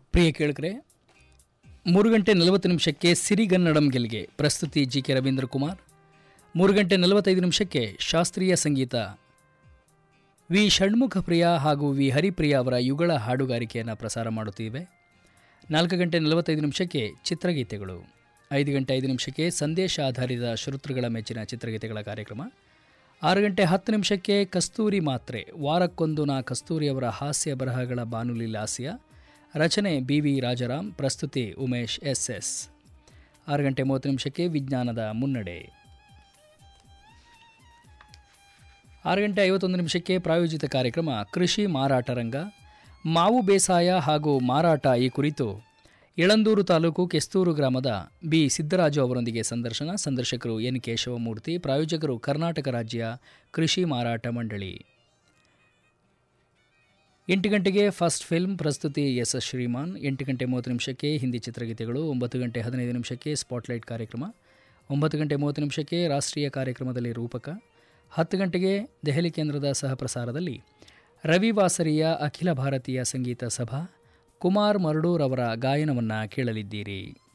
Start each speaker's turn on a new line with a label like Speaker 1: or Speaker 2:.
Speaker 1: ಪ್ರಿಯ ಕೇಳಿದ್ರೆ ಮೂರು ಗಂಟೆ ನಲವತ್ತು ನಿಮಿಷಕ್ಕೆ ಸಿರಿಗನ್ನಡಂ ಗೆಲ್ಗೆ ಪ್ರಸ್ತುತಿ ಜಿ ಕೆ ರವೀಂದ್ರ ಕುಮಾರ್ ಮೂರು ಗಂಟೆ ನಲವತ್ತೈದು ನಿಮಿಷಕ್ಕೆ ಶಾಸ್ತ್ರೀಯ ಸಂಗೀತ ವಿ ಷಣ್ಮುಖ ಪ್ರಿಯ ಹಾಗೂ ವಿ ಹರಿಪ್ರಿಯ ಅವರ ಯುಗಳ ಹಾಡುಗಾರಿಕೆಯನ್ನು ಪ್ರಸಾರ ಮಾಡುತ್ತೀವೆ ನಾಲ್ಕು ಗಂಟೆ ನಲವತ್ತೈದು ನಿಮಿಷಕ್ಕೆ ಚಿತ್ರಗೀತೆಗಳು ಐದು ಗಂಟೆ ಐದು ನಿಮಿಷಕ್ಕೆ ಸಂದೇಶ ಆಧಾರಿತ ಶ್ರೋತೃಗಳ ಮೆಚ್ಚಿನ ಚಿತ್ರಗೀತೆಗಳ ಕಾರ್ಯಕ್ರಮ ಆರು ಗಂಟೆ ಹತ್ತು ನಿಮಿಷಕ್ಕೆ ಕಸ್ತೂರಿ ಮಾತ್ರೆ ವಾರಕ್ಕೊಂದು ನಾ ಕಸ್ತೂರಿ ಅವರ ಹಾಸ್ಯ ಬರಹಗಳ ಬಾನುಲಿ ಲಾಸ್ಯ ರಚನೆ ಬಿ ವಿ ರಾಜಾರಾಮ್ ಪ್ರಸ್ತುತಿ ಉಮೇಶ್ ಎಸ್ ಎಸ್ ಆರು ಗಂಟೆ ಮೂವತ್ತು ನಿಮಿಷಕ್ಕೆ ವಿಜ್ಞಾನದ ಮುನ್ನಡೆ ಆರು ಗಂಟೆ ಐವತ್ತೊಂದು ನಿಮಿಷಕ್ಕೆ ಪ್ರಾಯೋಜಿತ ಕಾರ್ಯಕ್ರಮ ಕೃಷಿ ಮಾರಾಟ ರಂಗ ಮಾವು ಬೇಸಾಯ ಹಾಗೂ ಮಾರಾಟ ಈ ಕುರಿತು ಯಳಂದೂರು ತಾಲೂಕು ಕೆಸ್ತೂರು ಗ್ರಾಮದ ಬಿ ಸಿದ್ದರಾಜು ಅವರೊಂದಿಗೆ ಸಂದರ್ಶನ ಸಂದರ್ಶಕರು ಎನ್ ಕೇಶವಮೂರ್ತಿ ಪ್ರಾಯೋಜಕರು ಕರ್ನಾಟಕ ರಾಜ್ಯ ಕೃಷಿ ಮಾರಾಟ ಮಂಡಳಿ ಎಂಟು ಗಂಟೆಗೆ ಫಸ್ಟ್ ಫಿಲ್ಮ್ ಪ್ರಸ್ತುತಿ ಎಸ್ ಎಸ್ ಶ್ರೀಮಾನ್ ಎಂಟು ಗಂಟೆ ಮೂವತ್ತು ನಿಮಿಷಕ್ಕೆ ಹಿಂದಿ ಚಿತ್ರಗೀತೆಗಳು ಒಂಬತ್ತು ಗಂಟೆ ಹದಿನೈದು ನಿಮಿಷಕ್ಕೆ ಸ್ಪಾಟ್ಲೈಟ್ ಕಾರ್ಯಕ್ರಮ ಒಂಬತ್ತು ಗಂಟೆ ಮೂವತ್ತು ನಿಮಿಷಕ್ಕೆ ರಾಷ್ಟ್ರೀಯ ಕಾರ್ಯಕ್ರಮದಲ್ಲಿ ರೂಪಕ ಹತ್ತು ಗಂಟೆಗೆ ದೆಹಲಿ ಕೇಂದ್ರದ ಸಹಪ್ರಸಾರದಲ್ಲಿ ರವಿವಾಸರಿಯ ಅಖಿಲ ಭಾರತೀಯ ಸಂಗೀತ ಸಭಾ ಕುಮಾರ್ ಮರ್ಡೂರ್ ಅವರ ಗಾಯನವನ್ನು ಕೇಳಲಿದ್ದೀರಿ